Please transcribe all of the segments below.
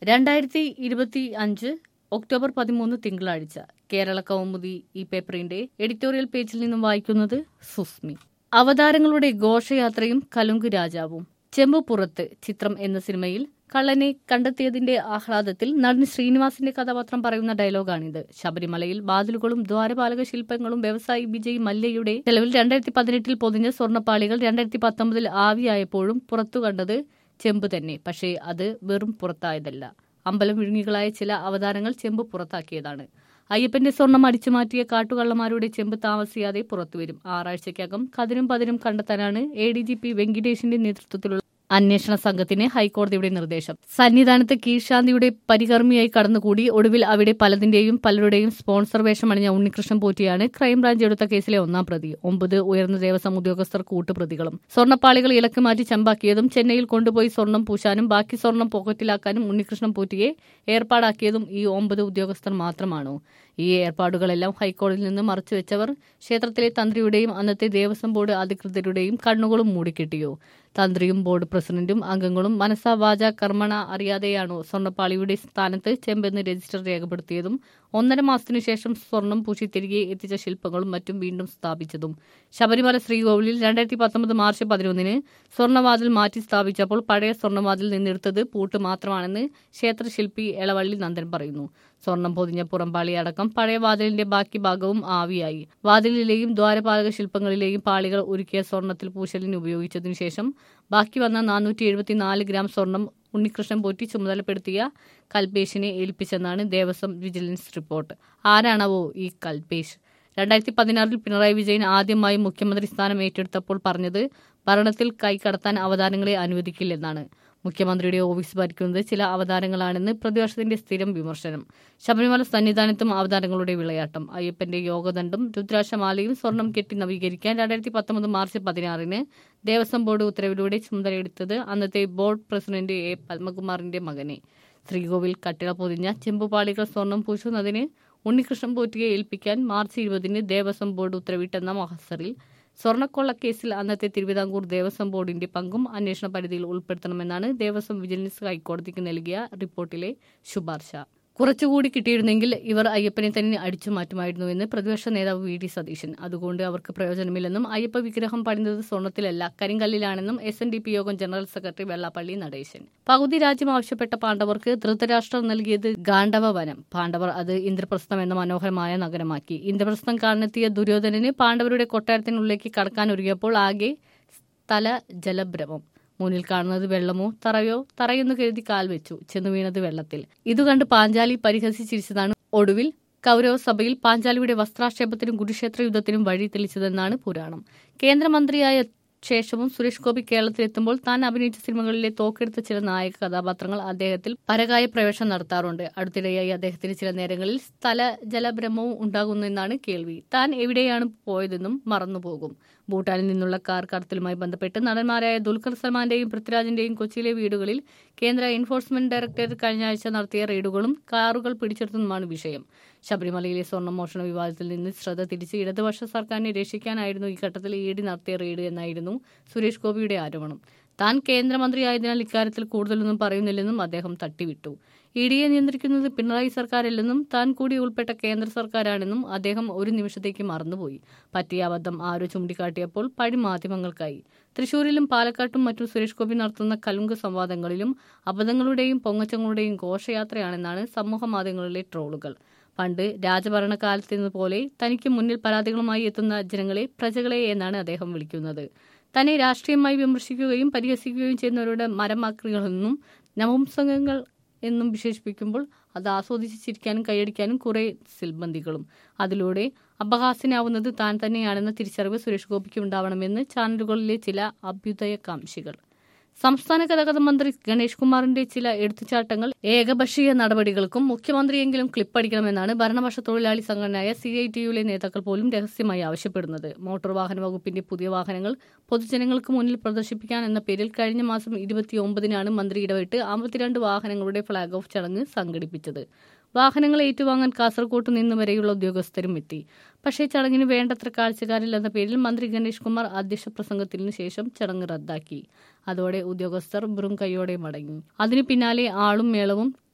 രണ്ടായിരത്തി ഇരുപത്തി അഞ്ച് ഒക്ടോബർ പതിമൂന്ന് തിങ്കളാഴ്ച കേരള കൗമുദി ഈ പേപ്പറിന്റെ എഡിറ്റോറിയൽ പേജിൽ നിന്നും വായിക്കുന്നത് സുസ്മി അവതാരങ്ങളുടെ ഘോഷയാത്രയും കലുങ്ക് രാജാവും ചെമ്പുപുറത്ത് ചിത്രം എന്ന സിനിമയിൽ കള്ളനെ കണ്ടെത്തിയതിന്റെ ആഹ്ലാദത്തിൽ നടൻ ശ്രീനിവാസിന്റെ കഥാപാത്രം പറയുന്ന ഡയലോഗാണിത് ശബരിമലയിൽ വാതിലുകളും ദ്വാരപാലക ശില്പങ്ങളും വ്യവസായി വിജയ് മല്യയുടെ ചെലവിൽ രണ്ടായിരത്തി പതിനെട്ടിൽ പൊതിഞ്ഞ സ്വർണ്ണപ്പാളികൾ രണ്ടായിരത്തി പത്തൊമ്പതിൽ ആവിയായപ്പോഴും പുറത്തു കണ്ടത് ചെമ്പ് തന്നെ പക്ഷേ അത് വെറും പുറത്തായതല്ല അമ്പലം വിഴുങ്ങികളായ ചില അവതാരങ്ങൾ ചെമ്പ് പുറത്താക്കിയതാണ് അയ്യപ്പന്റെ സ്വർണം അടിച്ചുമാറ്റിയ കാട്ടുകള്ളന്മാരുടെ ചെമ്പ് താമസിയാതെ പുറത്തുവരും ആറാഴ്ചയ്ക്കകം കതിരും പതിരും കണ്ടെത്താനാണ് എ ഡി ജി പി വെങ്കിടേഷിന്റെ നേതൃത്വത്തിലുള്ള അന്വേഷണ സംഘത്തിന് ഹൈക്കോടതിയുടെ നിർദ്ദേശം സന്നിധാനത്ത് കീഴ്ശാന്തിയുടെ പരികർമ്മിയായി കടന്നുകൂടി ഒടുവിൽ അവിടെ പലതിന്റെയും പലരുടെയും സ്പോൺസർ വേഷമണിഞ്ഞ ഉണ്ണികൃഷ്ണൻ പോറ്റിയാണ് ക്രൈംബ്രാഞ്ച് എടുത്ത കേസിലെ ഒന്നാം പ്രതി ഒമ്പത് ഉയർന്ന ദേവസ്വം ഉദ്യോഗസ്ഥർ കൂട്ടുപ്രതികളും സ്വർണ്ണപ്പാളികൾ ഇളക്കി മാറ്റി ചമ്പാക്കിയതും ചെന്നൈയിൽ കൊണ്ടുപോയി സ്വർണം പൂശാനും ബാക്കി സ്വർണം പോക്കറ്റിലാക്കാനും ഉണ്ണികൃഷ്ണൻ പോറ്റിയെ ഏർപ്പാടാക്കിയതും ഈ ഒമ്പത് ഉദ്യോഗസ്ഥർ മാത്രമാണോ ഈ ഏർപ്പാടുകളെല്ലാം ഹൈക്കോടതിയിൽ നിന്ന് മറച്ചുവെച്ചവർ ക്ഷേത്രത്തിലെ തന്ത്രിയുടെയും അന്നത്തെ ദേവസ്വം ബോർഡ് അധികൃതരുടെയും കണ്ണുകളും മൂടിക്കെട്ടിയോ തന്ത്രിയും ബോർഡ് പ്രസിഡന്റും അംഗങ്ങളും മനസ്സാ വാച കർമ്മണ അറിയാതെയാണോ സ്വർണ്ണപ്പാളിയുടെ സ്ഥാനത്ത് ചെമ്പെന്ന് രജിസ്റ്റർ രേഖപ്പെടുത്തിയതും ഒന്നര മാസത്തിനു ശേഷം സ്വർണം പൂശി തിരികെ എത്തിച്ച ശില്പങ്ങളും മറ്റും വീണ്ടും സ്ഥാപിച്ചതും ശബരിമല ശ്രീകോവിലിൽ രണ്ടായിരത്തി പത്തൊമ്പത് മാർച്ച് പതിനൊന്നിന് സ്വർണ്ണവാതിൽ മാറ്റി സ്ഥാപിച്ചപ്പോൾ പഴയ സ്വർണ്ണവാതിൽ നിന്നെടുത്തത് പൂട്ട് മാത്രമാണെന്ന് ക്ഷേത്രശില്പി എളവള്ളി നന്ദൻ പറയുന്നു സ്വർണം പൊതിഞ്ഞ പുറംപാളി അടക്കം പഴയ വാതിലിന്റെ ബാക്കി ഭാഗവും ആവിയായി വാതിലിലെയും ദ്വാരപാലക ശില്പങ്ങളിലെയും പാളികൾ ഉരുക്കിയ സ്വർണത്തിൽ പൂശലിന് ഉപയോഗിച്ചതിനു ശേഷം ബാക്കി വന്ന നാനൂറ്റി എഴുപത്തിനാല് ഗ്രാം സ്വർണം ഉണ്ണികൃഷ്ണൻ പോറ്റി ചുമതലപ്പെടുത്തിയ കൽപേഷിനെ ഏൽപ്പിച്ചെന്നാണ് ദേവസ്വം വിജിലൻസ് റിപ്പോർട്ട് ആരാണവോ ഈ കൽപേഷ് രണ്ടായിരത്തി പതിനാറിൽ പിണറായി വിജയൻ ആദ്യമായി മുഖ്യമന്ത്രി സ്ഥാനം ഏറ്റെടുത്തപ്പോൾ പറഞ്ഞത് ഭരണത്തിൽ കൈകടത്താൻ അവതാരങ്ങളെ അനുവദിക്കില്ലെന്നാണ് മുഖ്യമന്ത്രിയുടെ ഓഫീസ് ഭരിക്കുന്നത് ചില അവതാരങ്ങളാണെന്ന് പ്രതിപക്ഷത്തിന്റെ സ്ഥിരം വിമർശനം ശബരിമല സന്നിധാനത്തും അവതാരങ്ങളുടെ വിളയാട്ടം അയ്യപ്പന്റെ യോഗദണ്ഡും രുദ്രാക്ഷമാലയും സ്വർണം കെട്ടി നവീകരിക്കാൻ രണ്ടായിരത്തി പത്തൊമ്പത് മാർച്ച് പതിനാറിന് ദേവസ്വം ബോർഡ് ഉത്തരവിലൂടെ ചുമതലയെടുത്തത് അന്നത്തെ ബോർഡ് പ്രസിഡന്റ് എ പത്മകുമാറിന്റെ മകനെ ശ്രീകോവിൽ കട്ടിള പൊതിഞ്ഞ ചെമ്പുപാളികൾ സ്വർണം പൂശുന്നതിന് ഉണ്ണികൃഷ്ണൻ പോറ്റിയെ ഏൽപ്പിക്കാൻ മാർച്ച് ഇരുപതിന് ദേവസ്വം ബോർഡ് ഉത്തരവിട്ടെന്ന മഹസറിൽ സ്വർണ്ണക്കൊള്ളക്കേസിൽ അന്നത്തെ തിരുവിതാംകൂർ ദേവസ്വം ബോർഡിന്റെ പങ്കും അന്വേഷണ പരിധിയിൽ ഉൾപ്പെടുത്തണമെന്നാണ് ദേവസ്വം വിജിലൻസ് ഹൈക്കോടതിക്ക് നൽകിയ റിപ്പോർട്ടിലെ ശുപാർശ കുറച്ചുകൂടി കിട്ടിയിരുന്നെങ്കിൽ ഇവർ അയ്യപ്പനെ തന്നെ അടിച്ചു മാറ്റുമായിരുന്നുവെന്ന് പ്രതിപക്ഷ നേതാവ് വി ഡി സതീശൻ അതുകൊണ്ട് അവർക്ക് പ്രയോജനമില്ലെന്നും അയ്യപ്പ വിഗ്രഹം പണിതത് സ്വർണത്തിലല്ല കരിങ്കല്ലിലാണെന്നും S N D P Yogam general secretary Vellappally Natesan പകുതി രാജ്യം ആവശ്യപ്പെട്ട പാണ്ഡവർക്ക് ധൃതരാഷ്ട്രം നൽകിയത് ഗാണ്ഡവ വനം പാണ്ഡവർ അത് ഇന്ദ്രപ്രസ്ഥം എന്ന മനോഹരമായ നഗരമാക്കി ഇന്ദ്രപ്രസ്ഥം കാണുന്നെത്തിയ ദുര്യോധനന് പാണ്ഡവരുടെ കൊട്ടാരത്തിനുള്ളിലേക്ക് കടക്കാനൊരുങ്ങിയപ്പോൾ ആകെ സ്ഥല ജലഭ്രമം മുന്നിൽ കാണുന്നത് വെള്ളമോ തറയോ തറയെന്നു കരുതി കാൽ വെച്ചു ചെന്നു വീണത് വെള്ളത്തിൽ ഇതു കണ്ട് പാഞ്ചാലി പരിഹസിച്ചിരിച്ചതാണ് ഒടുവിൽ കൗരവസഭയിൽ പാഞ്ചാലിയുടെ വസ്ത്രാക്ഷേപത്തിനും കുരുക്ഷേത്ര യുദ്ധത്തിനും വഴി തെളിച്ചതെന്നാണ് പുരാണം കേന്ദ്രമന്ത്രിയായ ശേഷവും സുരേഷ് ഗോപി കേരളത്തിലെത്തുമ്പോൾ താൻ അഭിനയിച്ച സിനിമകളിലെ തോക്കെടുത്ത ചില നായക കഥാപാത്രങ്ങൾ അദ്ദേഹത്തിൽ പരകായ പ്രവേശം നടത്താറുണ്ട് അടുത്തിടെയായി അദ്ദേഹത്തിന് ചില നേരങ്ങളിൽ സ്ഥല ജലഭ്രമവും ഉണ്ടാകുന്നെന്നാണ് കേൾവി താൻ എവിടെയാണ് പോയതെന്നും മറന്നുപോകും ഭൂട്ടാനിൽ നിന്നുള്ള കാർ കടത്തലുമായി ബന്ധപ്പെട്ട് നടന്മാരായ ദുൽഖർ സൽമാന്റെയും പൃഥ്വിരാജിന്റെയും കൊച്ചിയിലെ വീടുകളിൽ കേന്ദ്ര എൻഫോഴ്സ്മെന്റ് ഡയറക്ടറേറ്റ് കഴിഞ്ഞ ആഴ്ച നടത്തിയ റെയ്ഡുകളും കാറുകൾ പിടിച്ചെടുത്തതുമാണ് വിഷയം ശബരിമലയിലെ സ്വർണ്ണ മോഷണ വിവാദത്തിൽ നിന്ന് ശ്രദ്ധ തിരിച്ച് ഇടതുപക്ഷ സർക്കാരിനെ രക്ഷിക്കാനായിരുന്നു ഈ ഘട്ടത്തിൽ ഇ ഡി നടത്തിയ റെയ്ഡ് എന്നായിരുന്നു സുരേഷ് ഗോപിയുടെ ആരോപണം താൻ കേന്ദ്രമന്ത്രിയായതിനാൽ ഇക്കാര്യത്തിൽ കൂടുതലൊന്നും പറയുന്നില്ലെന്നും അദ്ദേഹം തട്ടിവിട്ടു ഇ ഡിയെ നിയന്ത്രിക്കുന്നത് പിണറായി സർക്കാരല്ലെന്നും താൻ കൂടി ഉൾപ്പെട്ട കേന്ദ്ര സർക്കാരാണെന്നും അദ്ദേഹം ഒരു നിമിഷത്തേക്ക് മറന്നുപോയി പറ്റിയ അബദ്ധം ആരോ ചൂണ്ടിക്കാട്ടിയപ്പോൾ പഴി മാധ്യമങ്ങൾക്കായി തൃശൂരിലും പാലക്കാട്ടും മറ്റും സുരേഷ് ഗോപി നടത്തുന്ന കലുങ്ക് സംവാദങ്ങളിലും അബദ്ധങ്ങളുടെയും പൊങ്ങച്ചങ്ങളുടെയും ഘോഷയാത്രയാണെന്നാണ് സമൂഹ മാധ്യമങ്ങളിലെ ട്രോളുകൾ പണ്ട് രാജഭരണകാലത്തെന്നപോലെ തനിക്ക് മുന്നിൽ പരാതികളുമായി എത്തുന്ന ജനങ്ങളെ പ്രജകളെ എന്നാണ് അദ്ദേഹം വിളിക്കുന്നത് തന്നെ രാഷ്ട്രീയമായി വിമർശിക്കുകയും പരിഹസിക്കുകയും ചെയ്യുന്നവരുടെ മരമാക്രികളെന്നും നവംസംഗങ്ങൾ എന്നും വിശേഷിപ്പിക്കുമ്പോൾ അത് ആസ്വദിച്ച് ചിരിക്കാനും കൈയടിക്കാനും കുറേ സിൽബന്ദികളും അതിലൂടെ അപഹാസ്യനാവുന്നത് താൻ തന്നെയാണെന്ന തിരിച്ചറിവ് സുരേഷ് ഗോപിക്ക് ഉണ്ടാവണമെന്ന് ചാനലുകളിലെ ചില അഭ്യുദയകാംക്ഷികൾ സംസ്ഥാന ഗതാഗത മന്ത്രി ഗണേഷ് കുമാറിന്റെ ചില എടുത്തുചാട്ടങ്ങൾ ഏകപക്ഷീയ നടപടികൾക്കും മുഖ്യമന്ത്രിയെങ്കിലും ക്ലിപ്പടിക്കണമെന്നാണ് ഭരണപക്ഷ തൊഴിലാളി സംഘടനയായ സി ഐ ടി യുവിലെ നേതാക്കൾ പോലും രഹസ്യമായി ആവശ്യപ്പെടുന്നത് മോട്ടോർ വാഹന വകുപ്പിന്റെ പുതിയ വാഹനങ്ങൾ പൊതുജനങ്ങൾക്ക് മുന്നിൽ പ്രദർശിപ്പിക്കാൻ എന്ന പേരിൽ കഴിഞ്ഞ മാസം ഇരുപത്തിയൊമ്പതിനാണ് മന്ത്രി ഇടപെട്ട് അമ്പത്തിരണ്ട് വാഹനങ്ങളുടെ ഫ്ളാഗ് ഓഫ് ചടങ്ങ് സംഘടിപ്പിച്ചത് വാഹനങ്ങൾ ഏറ്റുവാങ്ങാൻ കാസർകോട്ട് നിന്ന് വരെയുള്ള ഉദ്യോഗസ്ഥരും എത്തി പക്ഷേ ചടങ്ങിന് വേണ്ടത്ര കാഴ്ചക്കാരില്ലെന്ന പേരിൽ മന്ത്രി ഗണേഷ് കുമാർ അധ്യക്ഷ പ്രസംഗത്തിനു ശേഷം ചടങ്ങ് റദ്ദാക്കി അതോടെ ഉദ്യോഗസ്ഥർ വെറും കൈയോടെ മടങ്ങി അതിനു പിന്നാലെ ആളും മേളവും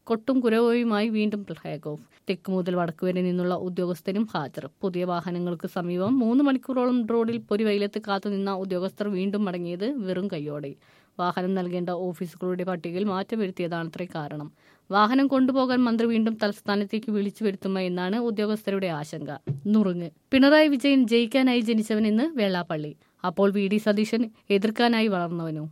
കൊട്ടും കുരവയുമായി വീണ്ടും ഫ്ലാഗ് ഓഫ് തെക്ക് മുതൽ വടക്ക് വരെ നിന്നുള്ള ഉദ്യോഗസ്ഥരും ഹാജർ പുതിയ വാഹനങ്ങൾക്ക് സമീപം മൂന്ന് മണിക്കൂറോളം റോഡിൽ പൊരിവെയിലത്ത് കാത്തുനിന്ന ഉദ്യോഗസ്ഥർ വീണ്ടും മടങ്ങിയത് വെറും കൈയോടെ വാഹനം നൽകേണ്ട ഓഫീസുകളുടെ പട്ടികയിൽ മാറ്റം വരുത്തിയതാണത്രേ കാരണം വാഹനം കൊണ്ടുപോകാൻ മന്ത്രി വീണ്ടും തലസ്ഥാനത്തേക്ക് വിളിച്ചു വരുത്തുമോ എന്നാണ് ഉദ്യോഗസ്ഥരുടെ ആശങ്ക നുറുങ്ങ് പിണറായി വിജയൻ ജയിക്കാനായി ജനിച്ചവനെന്ന് വെള്ളാപ്പള്ളി അപ്പോൾ വി ഡി സതീശൻ എതിർക്കാനായി വളർന്നവനോ